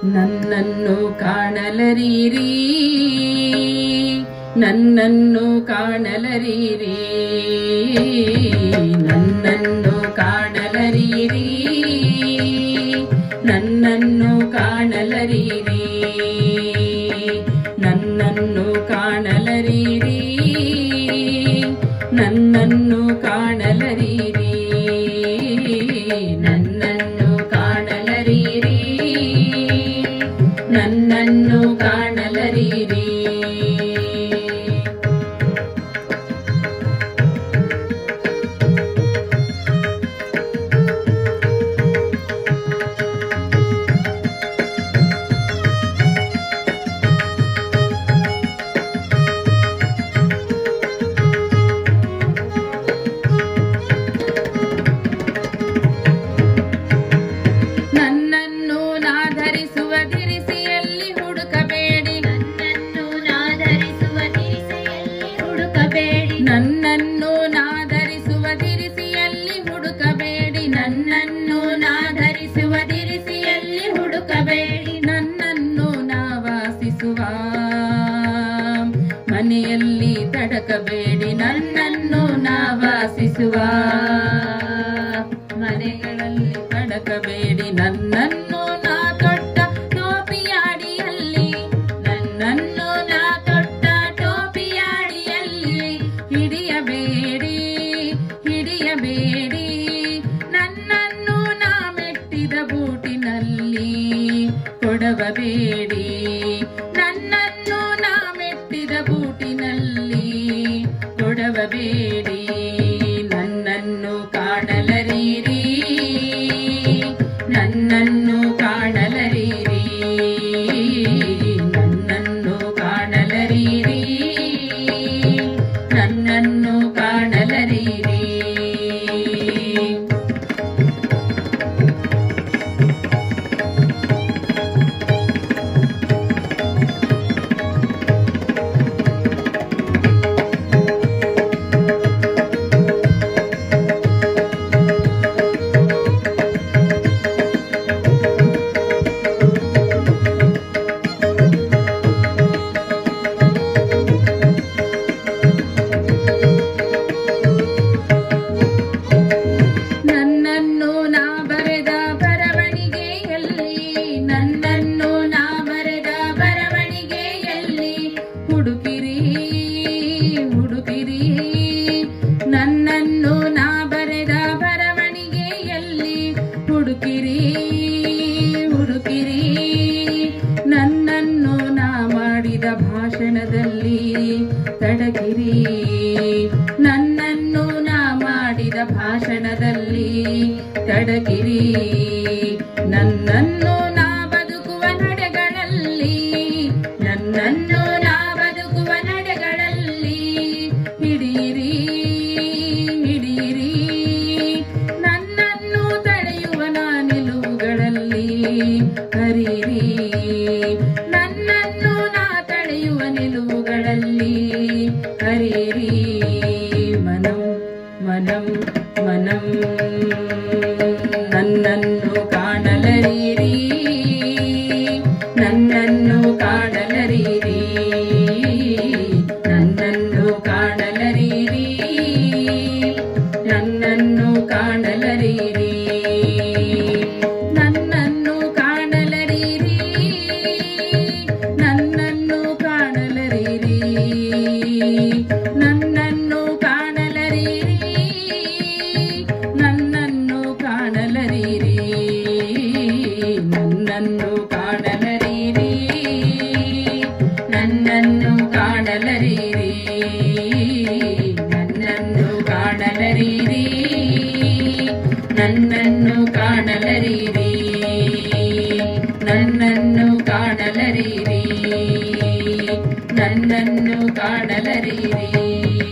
ನನ್ನನ್ನು ಕಾಣಲರೀರಿ ನನ್ನನ್ನು ಕಾಣಲರೀರಿ ನನ್ನನ್ನು ಕಾಣಲರೀರಿ ನನ್ನನ್ನು ಕಾಣಲರೀರಿ ನನ್ನನ್ನು ಕಾಣಲರೀರಿ ನನ್ನನ್ನು ಕಾಣಲರೀರಿ ನನ್ನನ್ನು ಕಾಣಲರೀರಿ ನನ್ನನ್ನು ಕಾಣಲರೀರಿ ನನ್ನನ್ನು ನಾಧರಿಸುವ ದಿರಿಸಿಯಲ್ಲಿ ಹುಡುಕಬೇಡಿ ನನ್ನನ್ನು ನಾದರಿಸುವ ದಿರಿಸೆಯಲ್ಲಿ ಹುಡುಕಬೇಡಿ ನನ್ನನ್ನು ನಾಧರಿಸುವ ದಿರಿಸಿಯಲ್ಲಿ ಹುಡುಕಬೇಡಿ ನನ್ನನ್ನು ನಾದರಿಸುವ ದಿರಿಸೆಯಲ್ಲಿ ಹುಡುಕಬೇಡಿ ನನ್ನನ್ನು ನಾವಾಸಿಸುವ ಮನೆಯಲ್ಲಿ ತಡಕಬೇಡಿ ನನ್ನನ್ನು ನಾವಾಸಿಸುವ ಮನೆಗಳಲ್ಲಿ ತಡಕಬೇಡಿ ನನ್ನನ್ನು ನಾ ತೊಟ್ಟ ಟೋಪಿಯಾಡಿಯಲ್ಲಿ ನನ್ನನ್ನು ನಾ ತೊಟ್ಟ ಟೋಪಿಯಾಡಿಯಲ್ಲಿ ಹಿಡಿಯಬೇಡಿ ಹಿಡಿಯಬೇಡಿ ನನ್ನನ್ನು ನಾ ಮೆಟ್ಟಿದ ಬೂಟಿನಲ್ಲಿ ಕೊಡವಬೇಡಿ ನನ್ನನ್ನು ನಾ ಮೆಟ್ಟಿದ ಬೂಟಿನಲ್ಲಿ ಕೊಡವಬೇಡಿ ನನ್ನನ್ನು ಕಾಣಲರೀರಿ ನನ್ನನ್ನು ಕಾಣಲರೀರಿ ನನ್ನನ್ನು ಕಾಣಲರೀರಿ ನನ್ನನ್ನು ಕಾಣಲರೀರಿ ನನ್ನನ್ನು ನಾ ಬರೆದ ಬರವಣಿಗೆಯಲ್ಲಿ ನನ್ನನ್ನು ನಾ ಬರೆದ ಬರವಣಿಗೆಯಲ್ಲಿ ಹುಡುಕಿರಿ ಹುಡುಕಿರಿ ನನ್ನನ್ನು ನಾ ಬರೆದ ಬರವಣಿಗೆಯಲ್ಲಿ ಹುಡುಕಿರಿ ಹುಡುಕಿರಿ ನನ್ನನ್ನು ನಾ ಮಾಡಿದ ಭಾಷಣದಲ್ಲಿ ತಡಕಿರಿ ನನ್ನನ್ನು ನಾ ಮಾಡಿದ ಭಾಷಣದಲ್ಲಿ ತಡಕಿರಿ ನನ್ನನ್ನು ನಾ ಬದುಕುವ ನಡೆಗಳಲ್ಲಿ ನನ್ನನ್ನು ನಾ ಬದುಕುವ ನಡೆಗಳಲ್ಲಿ ಹಿಡೀರಿ ಹಿಡೀರಿ ನನ್ನನ್ನು ತಡೆಯುವ ನಾ ನಿಲುವುಗಳಲ್ಲಿ ಹರಿರಿ ನನ್ನನ್ನು ನಾ ತಡೆಯುವ ನಿಲುವುಗಳಲ್ಲಿ ಹರಿರಿ ಮನಂ ಮನಂ ಮನಂ ನನ್ನನ್ನು ಕಾಣಲರೀರಿ ನನ್ನನ್ನು ಕಾಣಲರೀರಿ ನನ್ನನ್ನು ಕಾಣಲರೀರಿ ನನ್ನನ್ನು ಕಾಣಲರೀರಿ ನನ್ನನ್ನು ಕಾಣಲರೀರಿ ನನ್ನನ್ನು ಕಾಣಲರೀರಿ ನನ್ನನ್ನು ಕಾಣಲರೀರಿ ನನ್ನನ್ನು ಕಾಣಲರೀರಿ ನನ್ನನ್ನು ಕಾಣಲರೀರಿ ನನ್ನನ್ನು ಕಾಣಲರೀರಿ ನನ್ನನ್ನು ಕಾಣಲರೀರಿ ನನ್ನನ್ನು ಕಾಣಲರೀರಿ ನನ್ನನ್ನು ಕಾಣಲರೀರಿ ನನ್ನನ್ನು ಕಾಣಲರೀರಿ